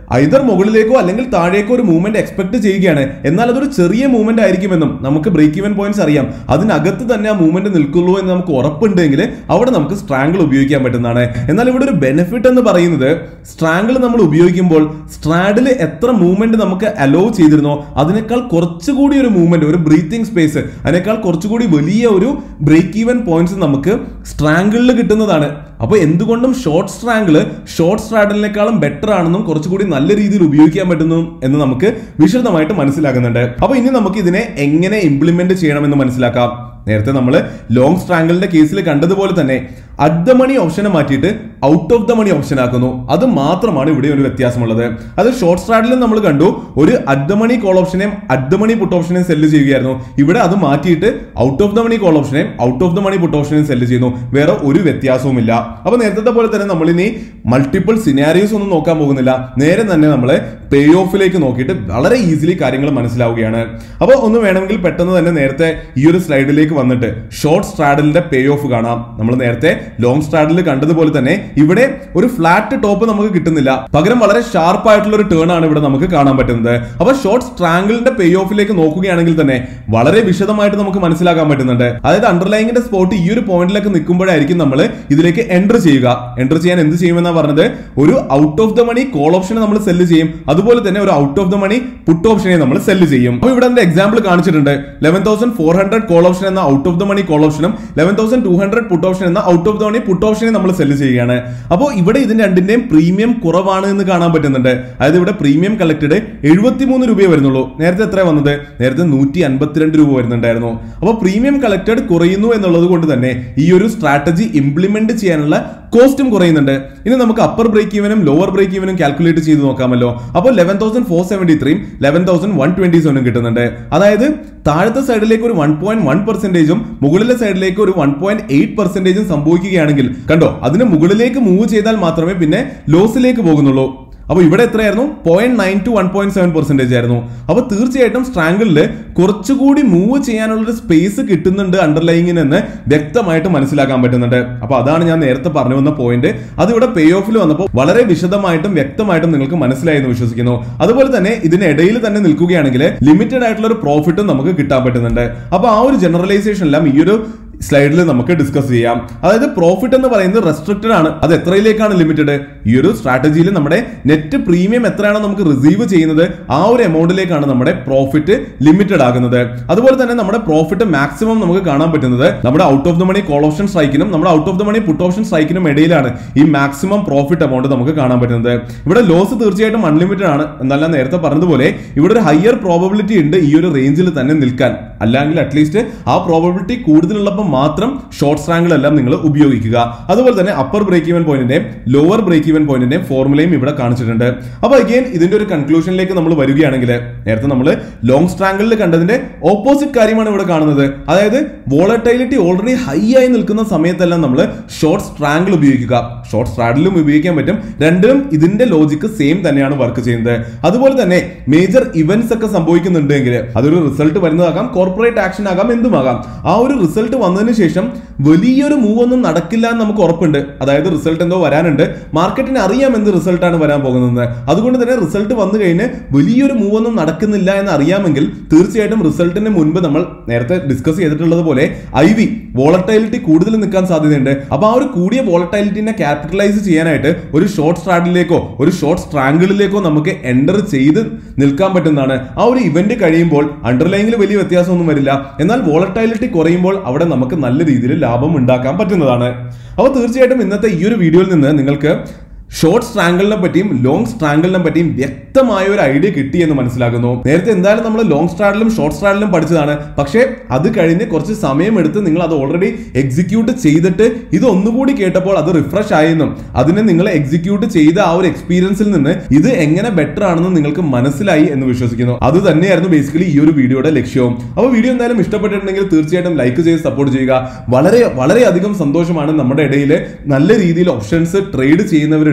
ഐതർ മുകളിലേക്കോ അല്ലെങ്കിൽ താഴേക്കോ ഒരു മൂവ്മെന്റ് എക്സ്പെക്ട് ചെയ്യുകയാണ് എന്നാൽ അതൊരു ചെറിയ മൂവ്മെന്റ് ആയിരിക്കുമെന്നും നമുക്ക് ബ്രേക്ക് ഈവൻ പോയിന്റ്സ് അറിയാം അതിനകത്ത് തന്നെ ആ മൂവ്മെന്റ് നിൽക്കുള്ളൂ എന്ന് നമുക്ക് ഉറപ്പുണ്ടെങ്കിൽ അവിടെ നമുക്ക് സ്ട്രാങ്കിൾ ഉപയോഗിക്കാൻ പറ്റുന്നതാണ് എന്നാൽ ഇവിടെ ഒരു ബെനിഫിറ്റ് എന്ന് പറയുന്നത് സ്ട്രാങ്കിൾ നമ്മൾ ഉപയോഗിക്കുമ്പോൾ സ്ട്രാഡിൽ എത്ര മൂവ്മെന്റ് നമുക്ക് അലോ ചെയ്തിരുന്നോ അതിനേക്കാൾ കുറച്ചുകൂടി ഒരു മൂവ്മെന്റ് ഒരു ബ്രീത്തിങ് സ്പേസ് അതിനേക്കാൾ കുറച്ചുകൂടി വലിയ ഒരു ബ്രേക്ക് ഈവൻ പോയിന്റ്സ് നമുക്ക് സ്ട്രാങ്കിളിൽ കിട്ടുന്നതാണ് അപ്പോൾ എന്തുകൊണ്ടും ഷോർട്ട് സ്ട്രാങ്കിള് ഷോർട്ട് സ്ട്രാഡലിനേക്കാളും ബെറ്റർ ആണെന്നും കുറച്ചുകൂടി നല്ല രീതിയിൽ ഉപയോഗിക്കാൻ പറ്റുന്നു എന്ന് നമുക്ക് വിശദമായിട്ട് മനസ്സിലാക്കുന്നുണ്ട് അപ്പോൾ ഇനി നമുക്ക് ഇതിനെ എങ്ങനെ ഇംപ്ലിമെന്റ് ചെയ്യണമെന്ന് മനസ്സിലാക്കാം നേരത്തെ നമ്മൾ ലോങ് സ്ട്രാങ്കിളിന്റെ കേസിൽ കണ്ടതുപോലെ തന്നെ അറ്റ് ദ മണി ഓപ്ഷനെ മാറ്റിയിട്ട് out of the money option ആക്കുന്നു അത് മാത്രമാണ് ഇവിടെ ഒരു വ്യത്യാസമുള്ളത് അത് ഷോർട്ട് സ്ട്രാഡിലും നമ്മൾ കണ്ടു ഒരു അറ്റ് ദ മണി കോൾ ഓപ്ഷനെയും അറ്റ് ദ മണി പുട്ട് ഓപ്ഷനെയും സെല്ല് ചെയ്യുകയായിരുന്നു ഇവിടെ അത് മാറ്റിയിട്ട് out of the money call ഓപ്ഷനെയും out of the money put ഓപ്ഷനെയും സെല്ല് ചെയ്യുന്നു വേറെ ഒരു വ്യത്യാസവുമില്ല അപ്പൊ നേരത്തെ പോലെ തന്നെ നമ്മൾ ഇനി മൾട്ടിപ്പിൾ സിനാരിയോസ് ഒന്നും നോക്കാൻ പോകുന്നില്ല നേരെ തന്നെ നമ്മൾ പേ ഓഫിലേക്ക് നോക്കിയിട്ട് വളരെ ഈസിലി കാര്യങ്ങൾ മനസ്സിലാവുകയാണ് അപ്പോൾ ഒന്ന് വേണമെങ്കിൽ പെട്ടെന്ന് തന്നെ നേരത്തെ ഈ ഒരു സ്ലൈഡിലേക്ക് വന്നിട്ട് ഷോർട്ട് സ്ട്രാഡലിന്റെ പേ ഓഫ് കാണാം നമ്മൾ നേരത്തെ ലോങ് സ്ട്രാഡിൽ കണ്ടതുപോലെ തന്നെ ഇവിടെ ഒരു ഫ്ലാറ്റ് ടോപ്പ് നമുക്ക് കിട്ടുന്നില്ല പകരം വളരെ ഷാർപ്പ് ആയിട്ടുള്ള ഒരു ടേൺ ആണ് ഇവിടെ നമുക്ക് കാണാൻ പറ്റുന്നത് അപ്പൊ ഷോർട്ട് സ്ട്രാങ്കിളിന്റെ പേ ഓഫിലേക്ക് നോക്കുകയാണെങ്കിൽ തന്നെ വളരെ വിശദമായിട്ട് നമുക്ക് മനസ്സിലാക്കാൻ പറ്റുന്നുണ്ട് അതായത് അണ്ടർലൈനിന്റെ സ്പോട്ട് ഈ ഒരു പോയിന്റിലേക്ക് നിൽക്കുമ്പോഴായിരിക്കും നമ്മൾ ഇതിലേക്ക് എൻ്റർ ചെയ്യുക എൻ്റർ ചെയ്യാൻ എന്ത് ചെയ്യുമെന്നാണ് പറഞ്ഞത് ഒരു out of the money call ഓപ്ഷനെ നമ്മൾ സെല്ല് ചെയ്യും അതുപോലെ തന്നെ ഒരു out of the money put ഓപ്ഷനെ നമ്മൾ സെല്ല് ചെയ്യും അപ്പോൾ ഇവിടെ എന്റെ എക്സാമ്പിൾ കാണിച്ചിട്ടുണ്ട് eleven thousand four hundred call option എന്ന out of the money call ഓപ്ഷനും eleven thousand two hundred put option എന്ന out of the money put ഓപ്ഷനെ നമ്മൾ സെല്ല് ചെയ്യുകയാണ് അപ്പോൾ ഇവിടെ ഇതിന് രണ്ടിന്റെയും പ്രീമിയം കുറവാണ് എന്ന് കാണാൻ പറ്റുന്നുണ്ട് അതായത് ഇവിടെ പ്രീമിയം കളക്റ്റഡ് എഴുപത്തിമൂന്ന് രൂപയെ വരുന്നുള്ളൂ നേരത്തെ എത്ര വന്നത് നേരത്തെ നൂറ്റി അൻപത്തിരണ്ട് രൂപ വരുന്നുണ്ടായിരുന്നു അപ്പോൾ പ്രീമിയം കളക്റ്റഡ് കുറയുന്നു എന്നുള്ളത് കൊണ്ട് തന്നെ ഈ ഒരു സ്ട്രാറ്റജി ഇംപ്ലിമെന്റ് ചെയ്യാനുള്ള കോസ്റ്റും കുറയുന്നുണ്ട് ഇനി നമുക്ക് അപ്പർ ബ്രേക്ക് ഈവനും ലോവർ ബ്രേക്ക് ഈവനും കാൽക്കുലേറ്റ് ചെയ്ത് നോക്കാമല്ലോ അപ്പോൾ ലെവൻ തൗസൻഡ് ഫോർ സെവന്റി ത്രീയും ലെവൻ തൗസൻഡ് വൺ ട്വന്റി സെവനും കിട്ടുന്നുണ്ട് അതായത് താഴത്തെ സൈഡിലേക്ക് ഒരു വൺ പോയിന്റ് വൺ പെർസെന്റേജും മുകളിലെ സൈഡിലേക്ക് ഒരു വൺ പോയിന്റ് എയ്റ്റ് പെർസെന്റേജും സംഭവിക്കുകയാണെങ്കിൽ കണ്ടോ അതിന് മുകളിലേക്ക് മൂവ് ചെയ്താൽ മാത്രമേ പിന്നെ ലോസിലേക്ക് പോകുന്നുള്ളൂ അപ്പോൾ ഇവിടെ എത്രയായിരുന്നു point nine two one point seven percentage ആയിരുന്നു അപ്പോൾ തീർച്ചയായിട്ടും സ്ട്രാങ്കിളിൽ കുറച്ചുകൂടി മൂവ് ചെയ്യാനുള്ള ഒരു സ്പേസ് കിട്ടുന്നുണ്ട് അണ്ടർലൈങ്ങിന് എന്ന് വ്യക്തമായിട്ട് മനസ്സിലാക്കാൻ പറ്റുന്നുണ്ട് അപ്പോൾ അതാണ് ഞാൻ നേരത്തെ പറഞ്ഞു വന്ന പോയിന്റ് അത് ഇവിടെ പേ ഓഫിൽ വന്നപ്പോൾ വളരെ വിശദമായിട്ടും വ്യക്തമായിട്ടും നിങ്ങൾക്ക് മനസ്സിലായി എന്ന് വിശ്വസിക്കുന്നു അതുപോലെ തന്നെ ഇതിനിടയിൽ തന്നെ നിൽക്കുകയാണെങ്കിൽ ലിമിറ്റഡ് ആയിട്ടുള്ള ഒരു പ്രോഫിറ്റും നമുക്ക് കിട്ടാൻ പറ്റുന്നുണ്ട് അപ്പോൾ ആ ഒരു ജനറലൈസേഷൻ എല്ലാം ഈ ഒരു സ്ലൈഡിൽ നമുക്ക് ഡിസ്കസ് ചെയ്യാം അതായത് പ്രോഫിറ്റ് എന്ന് പറയുന്നത് റെസ്ട്രിക്റ്റഡ് ആണ് അത് എത്രയിലേക്കാണ് ലിമിറ്റഡ് ഈ ഒരു സ്ട്രാറ്റജിയിൽ നമ്മുടെ നെറ്റ് പ്രീമിയം എത്രയാണോ നമുക്ക് റിസീവ് ചെയ്യുന്നത് ആ ഒരു എമൗണ്ടിലേക്കാണ് നമ്മുടെ പ്രോഫിറ്റ് ലിമിറ്റഡ് ആകുന്നത് അതുപോലെ തന്നെ നമ്മുടെ പ്രോഫിറ്റ് മാക്സിമം നമുക്ക് കാണാൻ പറ്റുന്നത് നമ്മുടെ out of the money call option സ്ട്രൈക്കിനും നമ്മുടെ out of the money put option സ്ട്രൈക്കിനും ഇടയിലാണ് ഈ മാക്സിമം പ്രോഫിറ്റ് എമൗണ്ട് നമുക്ക് കാണാൻ പറ്റുന്നത് ഇവിടെ ലോസ് തീർച്ചയായിട്ടും അൺലിമിറ്റഡ് ആണ് എന്നാൽ ഞാൻ നേരത്തെ പറഞ്ഞതുപോലെ ഇവിടെ ഒരു ഹയർ പ്രോബബിലിറ്റി ഉണ്ട് ഈ ഒരു റേഞ്ചിൽ തന്നെ നിൽക്കാൻ അല്ലെങ്കിൽ അറ്റ്ലീസ്റ്റ് ആ പ്രോബബിലിറ്റി കൂടുതലുള്ളപ്പോൾ മാത്രം ഷോർട്ട് സ്ട്രാങ്കിളെല്ലാം നിങ്ങൾ ഉപയോഗിക്കുക അതുപോലെ തന്നെ അപ്പർ ബ്രേക്ക് ഈവൻ പോയിന്റിന്റെയും ലോവർ ബ്രേക്ക് ഈവൻ പോയിന്റിന്റെയും ഫോർമുലയും ഇവിടെ കാണിച്ചിട്ടുണ്ട് അപ്പോൾ അഗെയിൻ ഇതിന്റെ ഒരു കൺക്ലൂഷനിലേക്ക് നമ്മൾ വരികയാണെങ്കിൽ നേരത്തെ നമ്മൾ ലോങ് സ്ട്രാങ്കിളിൽ കണ്ടതിന്റെ ഓപ്പോസിറ്റ് കാര്യമാണ് ഇവിടെ കാണുന്നത് അതായത് വോളറ്റൈലിറ്റി ഓൾറെഡി ഹൈ ആയി നിൽക്കുന്ന സമയത്തെല്ലാം നമ്മൾ ഷോർട്ട് സ്ട്രാങ്കിൾ ഉപയോഗിക്കുക ഷോർട്ട് സ്ട്രാഡിലും ഉപയോഗിക്കാൻ പറ്റും രണ്ടിലും ഇതിന്റെ ലോജിക്ക് സെയിം തന്നെയാണ് വർക്ക് ചെയ്യുന്നത് അതുപോലെ തന്നെ മേജർ ഇവന്റ്സ് ഒക്കെ സംഭവിക്കുന്നുണ്ടെങ്കിൽ അതൊരു റിസൾട്ട് വരുന്നതാകാം കോർപ്പറേറ്റ് ആക്ഷൻ ആകാം എന്തുമാകാം ആ ഒരു റിസൾട്ട് വന്നതിന് ശേഷം വലിയൊരു മൂവ് ഒന്നും നടക്കില്ല എന്ന് നമുക്ക് ഉറപ്പുണ്ട് അതായത് റിസൾട്ട് എന്തോ വരാനുണ്ട് മാർക്കറ്റിന് അറിയാം എന്ത് റിസൾട്ടാണ് വരാൻ പോകുന്നത് അതുകൊണ്ട് തന്നെ റിസൾട്ട് വന്നു കഴിഞ്ഞ് വലിയൊരു മൂവ് ഒന്നും നടക്കുന്നില്ല എന്ന് അറിയാമെങ്കിൽ തീർച്ചയായിട്ടും റിസൾട്ടിന് മുൻപ് നമ്മൾ നേരത്തെ ഡിസ്കസ് ചെയ്തിട്ടുള്ളത് പോലെ ഐ വി വോളറ്റൈലിറ്റി കൂടുതൽ നിൽക്കാൻ സാധ്യതയുണ്ട് അപ്പൊ ആ ഒരു കൂടിയ വോളറ്റൈലിറ്റിനെ ക്യാപിറ്റലൈസ് ചെയ്യാനായിട്ട് ഒരു ഷോർട്ട് സ്ട്രാഡിലേക്കോ ഒരു ഷോർട്ട് സ്ട്രാങ്കിളിലേക്കോ നമുക്ക് എൻ്റർ ചെയ്ത് നിൽക്കാൻ പറ്റുന്നതാണ് ആ ഒരു ഇവന്റ് കഴിയുമ്പോൾ അണ്ടർലൈനിൽ വലിയ വ്യത്യാസമൊന്നും വരില്ല എന്നാൽ വോളറ്റൈലിറ്റി കുറയുമ്പോൾ അവിടെ നമുക്ക് നല്ല രീതിയിൽ ലാഭം ഉണ്ടാക്കാൻ പറ്റുന്നതാണ് അപ്പോൾ തീർച്ചയായിട്ടും ഇന്നത്തെ ഈ ഒരു വീഡിയോയിൽ നിന്ന് നിങ്ങൾക്ക് ഷോർട്ട് സ്ട്രാങ്കിളിനെ പറ്റിയും ലോങ് സ്ട്രാങ്കിളിനെ പറ്റിയും വ്യക്തമായ ഒരു ഐഡിയ കിട്ടി എന്ന് മനസ്സിലാക്കുന്നു നേരത്തെ എന്തായാലും നമ്മൾ ലോങ് സ്ട്രാഡിലും ഷോർട്ട് സ്ട്രാഡിലും പഠിച്ചതാണ് പക്ഷേ അത് കഴിഞ്ഞ് കുറച്ച് സമയമെടുത്ത് നിങ്ങൾ അത് ഓൾറെഡി എക്സിക്യൂട്ട് ചെയ്തിട്ട് ഇത് ഒന്നുകൂടി കേട്ടപ്പോൾ അത് റിഫ്രഷ് ആയെന്നും അതിനെ നിങ്ങൾ എക്സിക്യൂട്ട് ചെയ്ത ആ ഒരു എക്സ്പീരിയൻസിൽ നിന്ന് ഇത് എങ്ങനെ ബെറ്റർ ആണെന്ന് നിങ്ങൾക്ക് മനസ്സിലായി എന്ന് വിശ്വസിക്കുന്നു അത് തന്നെയായിരുന്നു ബേസിക്കലി ഈ ഒരു വീഡിയോയുടെ ലക്ഷ്യവും അപ്പോൾ വീഡിയോ എന്തായാലും ഇഷ്ടപ്പെട്ടിട്ടുണ്ടെങ്കിൽ തീർച്ചയായിട്ടും ലൈക്ക് ചെയ്ത് സപ്പോർട്ട് ചെയ്യുക വളരെ വളരെയധികം സന്തോഷമാണ് നമ്മുടെ ഇടയിൽ നല്ല രീതിയിൽ ഓപ്ഷൻസ് ട്രേഡ് ചെയ്യുന്നവരുണ്ട്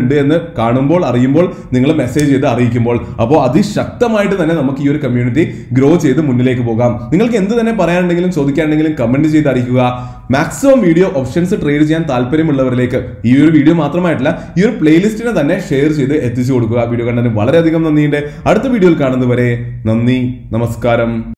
ഉണ്ട് എന്ന് കാണുമ്പോൾ അറിയുമ്പോൾ നിങ്ങൾ മെസ്സേജ് ചെയ്ത് അറിയിക്കുമ്പോൾ അപ്പോൾ അതിശക്തമായിട്ട് തന്നെ നമുക്ക് ഈ ഒരു കമ്മ്യൂണിറ്റി ഗ്രോ ചെയ്ത് മുന്നിലേക്ക് പോകാം നിങ്ങൾക്ക് എന്ത് തന്നെ പറയാനുണ്ടെങ്കിലും ചോദിക്കാനുണ്ടെങ്കിലും കമന്റ് ചെയ്ത് അറിയിക്കുക മാക്സിമം വീഡിയോ ഓപ്ഷൻസ് ട്രേഡ് ചെയ്യാൻ താല്പര്യമുള്ളവരിലേക്ക് ഈ ഒരു വീഡിയോ മാത്രമായിട്ടില്ല ഈ ഒരു പ്ലേലിസ്റ്റിനെ തന്നെ ഷെയർ ചെയ്ത് എത്തിച്ചു കൊടുക്കുക വീഡിയോ കണ്ടതിന് വളരെയധികം നന്ദിയുണ്ട് അടുത്ത വീഡിയോയിൽ കാണുന്നവരെ നന്ദി നമസ്കാരം